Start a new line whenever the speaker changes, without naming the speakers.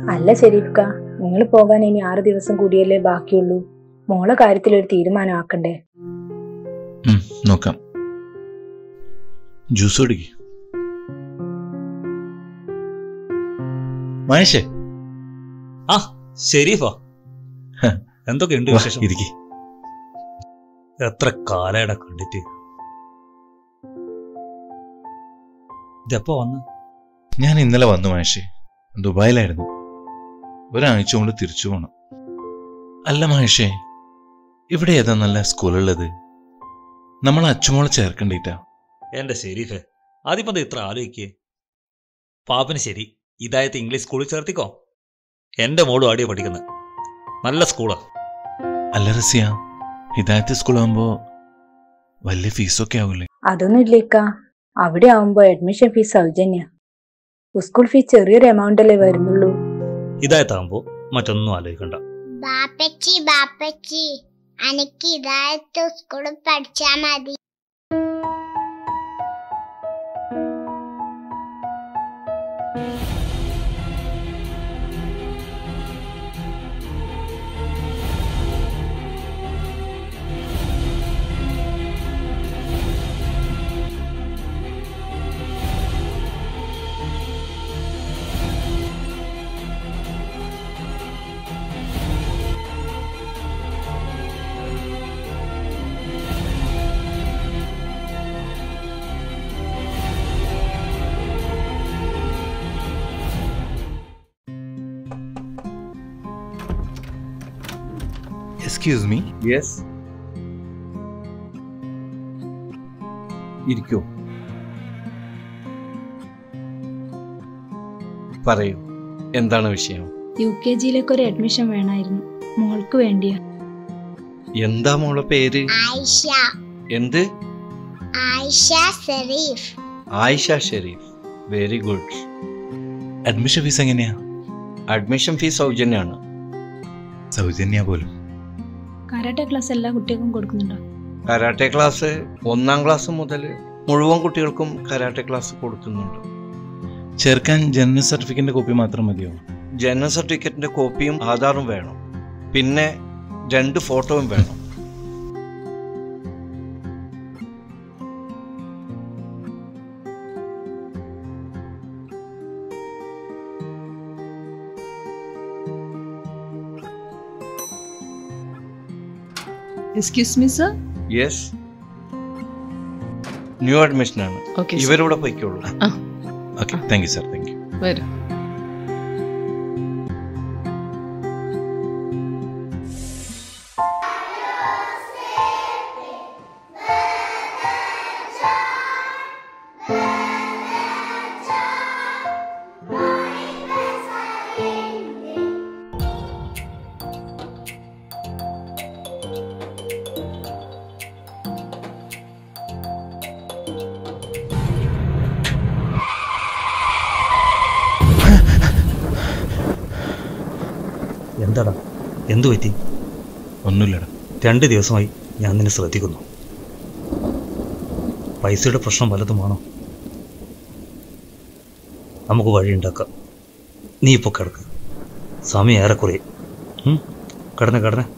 അല്ല ഷെരീഫ്ക്ക നിങ്ങൾ പോകാൻ ഇനി ആറ് ദിവസം കൂടിയല്ലേ ബാക്കിയുള്ളൂ മോളെ കാര്യത്തിൽ ഒരു തീരുമാനം ആക്കണ്ടേ
ഉം, നോക്കാം ജ്യൂസ് കുടിക്ക് മഹേഷേ
ആ ഷെരീഫാ
ഹ.
എന്തൊക്കെയുണ്ട്
വാ,
വിശേഷം
ഇരിക്ക്
എത്ര കാലയട കണ്ടിട്ട് ഇതെപ്പോ വന്ന്
ഞാൻ ഇന്നലെ വന്നു മഹേഷേ ദുബായിലായിരുന്നു ഒരാഴ്ച കൊണ്ട് തിരിച്ചു പോണം അല്ല മഹേഷേ ഇവിടെ ഏതാ നല്ല സ്കൂളുള്ളത് നമ്മൾ അച്ചുമോളെ ചേർക്കണ്ടിട്ടാ
എന്റെ ഷെരീഫേ ആദ്യം അത് ഇത്ര ആലോചിക്കേ പാപ്പന് ശരി ഇതായത് ഇംഗ്ലീഷ് സ്കൂളിൽ ചേർത്തിക്കോ എന്റെ മോളും ആടിയോ പഠിക്കുന്നത് നല്ല സ്കൂളാ
അല്ല റസിയ ഹിദായത്ത് സ്കൂളാകുമ്പോ വലിയ ഫീസൊക്കെ ആവൂലേ
അതൊന്നും ഇല്ലേക്ക അവിടെ ആവുമ്പോ അഡ്മിഷൻ ഫീസ് സൗജന്യ സ്കൂൾ ഫീസ് ചെറിയൊരു എമൗണ്ട് അല്ലേ വരുന്നുള്ളൂ
ഇതായത്താകുമ്പോ മറ്റൊന്നും ആലോചിക്കണ്ട
ബാപ്പച്ചി ബാപ്പച്ചി അനക്ക് ഇതായത്ത് സ്കൂളിൽ പഠിച്ചാ മതി
എക്സ്ക്യൂസ് മീ
യെസ് ഇരിക്കൂ പറയൂ എന്താണ് വിഷയം
യു കെ ജിയിലേക്ക് ഒരു അഡ്മിഷൻ വേണമായിരുന്നു മോൾക്ക് വേണ്ടിയാ
എന്താ മോളെ പേര്
ആയിഷ
എന്ത്
Ayesha Sharif
Ayesha Sharif very good
admission fees എങ്ങനെയാ
അഡ്മിഷൻ ഫീസ് സൗജന്യമാണ്
സൗജന്യ പോലും
കരാട്ടെ ക്ലാസ് എല്ലാ കുട്ടികൾക്കും കൊടുക്കുന്നുണ്ടോ
കരാട്ടെ ക്ലാസ് ഒന്നാം ക്ലാസ് മുതൽ മുഴുവൻ കുട്ടികൾക്കും കരാട്ടെ ക്ലാസ് കൊടുക്കുന്നുണ്ട്
ചേർക്കാൻ ജനന സർട്ടിഫിക്കറ്റിന്റെ കോപ്പി മാത്രം മതിയോ
ജനന സർട്ടിഫിക്കറ്റിന്റെ കോപ്പിയും ആധാറും വേണം പിന്നെ രണ്ട് ഫോട്ടോയും വേണം
excuse me sir
yes new അഡ്മിഷനാണ്
ഓക്കെ
ഇവരൂടെ പൊയ്ക്കോളൂ
okay thank you sir thank you
വരും
എന്താടാ എന്തു പറ്റി
ഒന്നുമില്ലടാ
രണ്ട് ദിവസമായി ഞാൻ നിന്നെ ശ്രദ്ധിക്കുന്നു പൈസയുടെ പ്രശ്നം വല്ലതുമാണോ നമുക്ക് വഴിയുണ്ടാക്കാം നീ ഇപ്പോൾ കിടക്ക് സമയം ഏറെക്കുറെ ഉം, കിടന്ന് കിടന്ന്